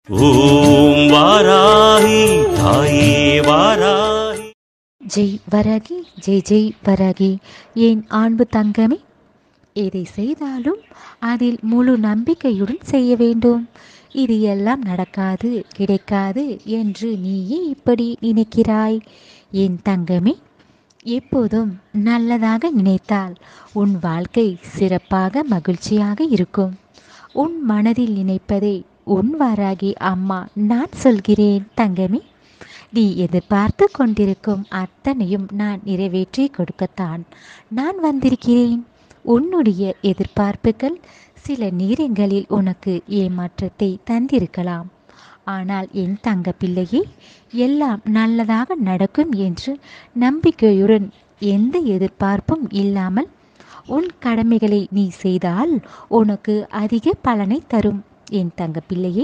ஓம் வாராகி தாயே வாராகி ஜெய் வரகி ஜெய் ஜெய் வரகி என் அன்பு தங்கமே எதை செய்தாலும் அதில் முழு நம்பிக்கையுடன் செய்ய வேண்டும் இது எல்லாம் நடக்காது கிடைக்காது என்று நீயே இப்படி நினைக்கிறாய் என் தங்கமே எப்போதும் நல்லதாக நினைத்தால் உன் வாழ்க்கை சிறப்பாக மகிழ்ச்சியாக இருக்கும் உன் மனதில் நினைப்பதை உன் வாராகி அம்மா நான் சொல்கிறேன் தங்கமே நீ எதிர்பார்த்து கொண்டிருக்கும் அத்தனையும் நான் நிறைவேற்றி கொடுக்கத்தான் நான் வந்திருக்கிறேன் உன்னுடைய எதிர்பார்ப்புகள் சில நேரங்களில் உனக்கு ஏமாற்றத்தை தந்திருக்கலாம் ஆனால் என் தங்க பிள்ளையே எல்லாம் நல்லதாக நடக்கும் என்று நம்பிக்கையுடன் எந்த எதிர்பார்ப்பும் இல்லாமல் உன் கடமைகளை நீ செய்தால் உனக்கு அதிக பலனை தரும் என் தங்க பிள்ளையே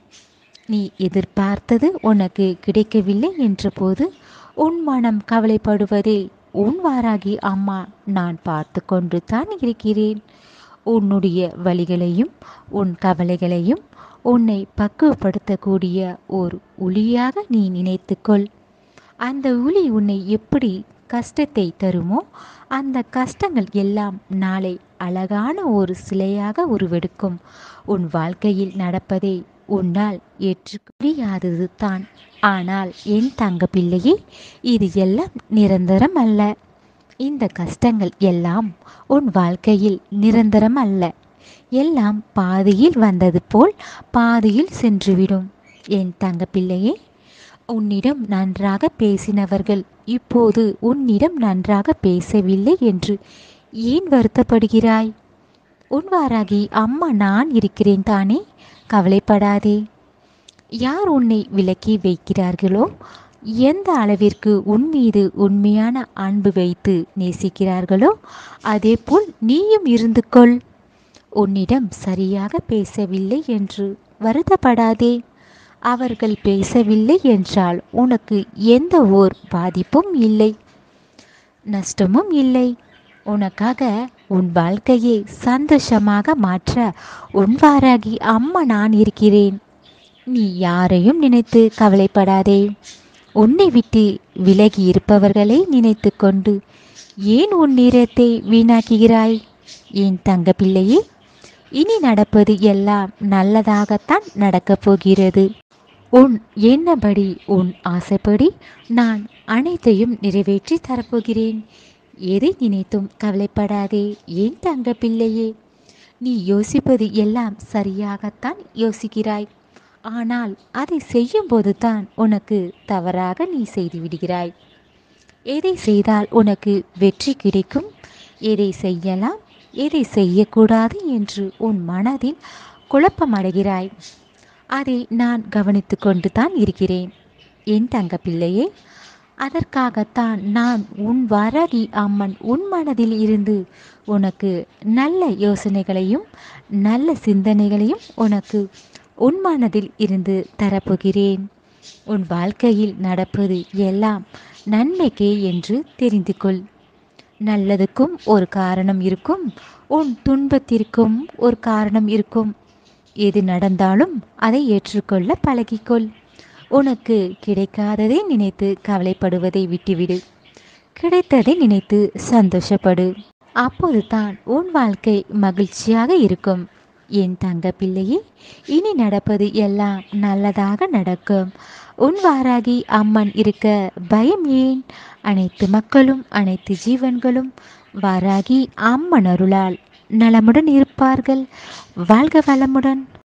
நீ எதிர்பார்த்தது உனக்கு கிடைக்கவில்லை என்றபோது உன் மனம் கவலைப்படுவதை உன் வாராகி அம்மா நான் பார்த்து கொண்டு தான் இருக்கிறேன் உன்னுடைய வழிகளையும் உன் கவலைகளையும் உன்னை பக்குவப்படுத்தக்கூடிய ஒரு ஒளியாக நீ நினைத்துக்கொள் அந்த ஒளி உன்னை எப்படி கஷ்டத்தை தருமோ அந்த கஷ்டங்கள் எல்லாம் நாளை அழகான ஒரு சிலையாக உருவெடுக்கும் உன் வாழ்க்கையில் நடப்பதை உன்னால் ஏற்றுக்க முடியாதது தான் ஆனால் என் தங்க பிள்ளையே இது எல்லாம் நிரந்தரம் அல்ல இந்த கஷ்டங்கள் எல்லாம் உன் வாழ்க்கையில் நிரந்தரம் அல்ல எல்லாம் பாதியில் வந்தது போல் பாதியில் சென்றுவிடும் என் தங்க பிள்ளையே உன்னிடம் நன்றாக பேசினவர்கள் இப்போது உன்னிடம் நன்றாக பேசவில்லை என்று ஏன் வருத்தப்படுகிறாய் உன் வாராகி அம்மா நான் இருக்கிறேன் தானே கவலைப்படாதே யார் உன்னை விலக்கி வைக்கிறார்களோ எந்த அளவிற்கு உன் மீது உண்மையான அன்பு வைத்து நேசிக்கிறார்களோ அதேபோல் நீயும் இருந்து கொள் உன்னிடம் சரியாக பேசவில்லை என்று வருத்தப்படாதே அவர்கள் பேசவில்லை என்றால் உனக்கு எந்த ஓர் பாதிப்பும் இல்லை நஷ்டமும் இல்லை உனக்காக உன் வாழ்க்கையை சந்தோஷமாக மாற்ற உன் வாராகி அம்மா நான் இருக்கிறேன் நீ யாரையும் நினைத்து கவலைப்படாதே உன்னை விட்டு விலகி இருப்பவர்களை நினைத்து கொண்டு ஏன் உன் நேரத்தை வீணாக்குகிறாய் என் தங்க பிள்ளையே இனி நடப்பது எல்லாம் நல்லதாகத்தான் நடக்கப் போகிறது உன் என்னபடி உன் ஆசைப்படி நான் அனைத்தையும் நிறைவேற்றி தரப்போகிறேன் எதை நினைத்தும் கவலைப்படாதே ஏன் தங்க பிள்ளையே நீ யோசிப்பது எல்லாம் சரியாகத்தான் யோசிக்கிறாய் ஆனால் அதை செய்யும்போது தான் உனக்கு தவறாக நீ செய்து விடுகிறாய் எதை செய்தால் உனக்கு வெற்றி கிடைக்கும் எதை செய்யலாம் எதை செய்யக்கூடாது என்று உன் மனதில் குழப்பமடைகிறாய் அதை நான் கவனித்து கொண்டு தான் இருக்கிறேன் என் தங்க பிள்ளையே அதற்காகத்தான் நான் உன் வாராகி அம்மன் உன் மனதில் இருந்து உனக்கு நல்ல யோசனைகளையும் நல்ல சிந்தனைகளையும் உனக்கு உன் மனதில் இருந்து தரப்போகிறேன் உன் வாழ்க்கையில் நடப்பது எல்லாம் நன்மைக்கே என்று தெரிந்து கொள் நல்லதுக்கும் ஒரு காரணம் இருக்கும் உன் துன்பத்திற்கும் ஒரு காரணம் இருக்கும் எது நடந்தாலும் அதை ஏற்றுக்கொள்ள பழகிக்கொள் உனக்கு கிடைக்காததை நினைத்து கவலைப்படுவதை விட்டுவிடு கிடைத்ததை நினைத்து சந்தோஷப்படு அப்போது தான் உன் வாழ்க்கை மகிழ்ச்சியாக இருக்கும் என் தங்க பிள்ளையே இனி நடப்பது எல்லாம் நல்லதாக நடக்கும் உன் வாராகி அம்மன் இருக்க பயம் ஏன் அனைத்து மக்களும் அனைத்து ஜீவன்களும் வாராகி அம்மன் அருளால் நலமுடன் இருப்பார்கள் வாழ்க வளமுடன்